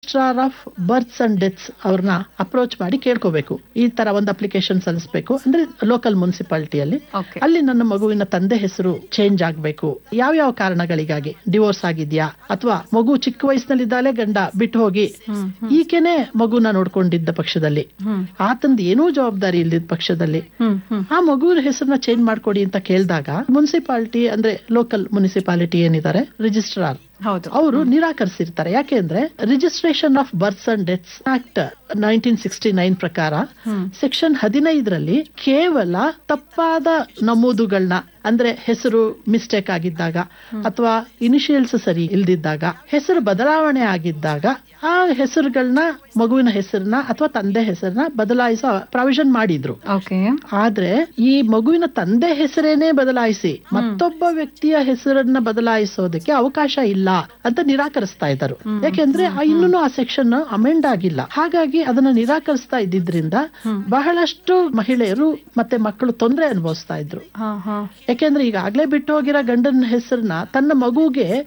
Registrar of births and deaths ಅವ್ರನ್ನ ಅಪ್ರೋಚ್ ಮಾಡಿ ಕೇಳ್ಕೋಬೇಕು ಈ ತರ ಒಂದು ಅಪ್ಲಿಕೇಶನ್ ಸಲ್ಲಿಸಬೇಕು ಅಂದ್ರೆ ಲೋಕಲ್ ಮುನ್ಸಿಪಾಲಿಟಿಯಲ್ಲಿ ಓಕೆ ಅಲ್ಲಿ ನನ್ನ ಮಗುವಿನ ತಂದೆ ಹೆಸರು ಚೇಂಜ್ ಆಗ್ಬೇಕು ಯಾವ ಯಾವ ಕಾರಣಗಳಿಗಾಗಿ ಡಿವೋರ್ಸ್ ಆಗಿದ್ಯಾ ಅಥವಾ ಮಗು ಚಿಕ್ಕ ವಯಸ್ಸಿನಲ್ಲಿದ್ದಾಲೆ ಗಂಡ ಬಿಟ್ಟು ಹೋಗಿ ಈಕೆನೆ ಮಗುನ ನೋಡ್ಕೊಂಡಿದ್ದ ಪಕ್ಷದಲ್ಲಿ ಹ್ಮ್ ಆತಂದ್ ಏನೂ ಜವಾಬ್ದಾರಿ ಇಲ್ದಿದ್ದ ಪಕ್ಷದಲ್ಲಿ ಹ್ಮ್ ಹ್ಮ್ ಆ ಮಗುವಿನ ಹೆಸರನ್ನ ಚೇಂಜ್ ಮಾಡ್ಕೊಡಿ ಅಂತ ಕೇಳಿದಾಗ ಮುನ್ಸಿಪಾಲಿಟಿ ಅಂದ್ರೆ ಲೋಕಲ್ ಮುನ್ಸಿಪಾಲಿಟಿ ಏನಿದ್ದಾರೆ ರಿಜಿಸ್ಟ್ರಾರ್ ಹೌದು ಅವರು ನಿರಾಕರಿಸಿರ್ತಾರೆ ಯಾಕೆಂದ್ರೆ registration of births and deaths act nineteen sixty nine ಪ್ರಕಾರ ಹ್ಮ್. ಸೆಕ್ಷನ್ ಹದಿನೈದರಲ್ಲಿ ಕೇವಲ ತಪ್ಪಾದ ನಮೂದುಗಳನ್ನ ಅಂದ್ರೆ ಹೆಸರು ಮಿಸ್ಟೇಕ್ ಆಗಿದ್ದಾಗ ಅಥವಾ ಇನಿಷಿಯಲ್ಸ್ ಸರಿ ಇಲ್ದಿದ್ದಾಗ ಹೆಸರು ಬದಲಾವಣೆ ಆಗಿದ್ದಾಗ ಆ ಹೆಸರುಗಳನ್ನ ಮಗುವಿನ ಹೆಸರನ್ನ ಅಥವಾ ತಂದೆ ಹೆಸರನ್ನ ಬದಲಾಯಿಸೋ ಪ್ರಾವಿಷನ್ ಮಾಡಿದ್ರು ಓಕೆ ಆದ್ರೆ ಈ ಮಗುವಿನ ತಂದೆ ಹೆಸರೇನೆ ಬದಲಾಯಿಸಿ ಮತ್ತೊಬ್ಬ ವ್ಯಕ್ತಿಯ ಹೆಸರನ್ನ ಬದಲಾಯಿಸೋದಕ್ಕೆ ಅವಕಾಶ ಇಲ್ಲ ಅಂತ ನಿರಾಕರಿಸ್ತಾ ಇದ್ದರು ಯಾಕೆಂದ್ರೆ ಆ ಇನ್ನೂ ಆ ಸೆಕ್ಷನ್ ಅಮೆಂಡ್ ಆಗಿಲ್ಲ ಹಾಗಾಗಿ ಅದನ್ನ ನಿರಾಕರಿಸ್ತಾ ಇದ್ದಿದ್ರಿಂದ ಬಹಳಷ್ಟು ಮಹಿಳೆಯರು ಮತ್ತೆ ಮಕ್ಕಳು ತೊಂದರೆ ಅನುಭವಿಸ್ತಾ ಇದ್ರು ಹಾ ಹಾ ಯಾಕೆಂದ್ರೆ ಈಗಾಗ್ಲೇ ಬಿಟ್ಟು ಹೋಗಿರೋ ಗಂಡನ ಹೆಸರನ್ನ ತನ್ನ ಮಗುಗೆ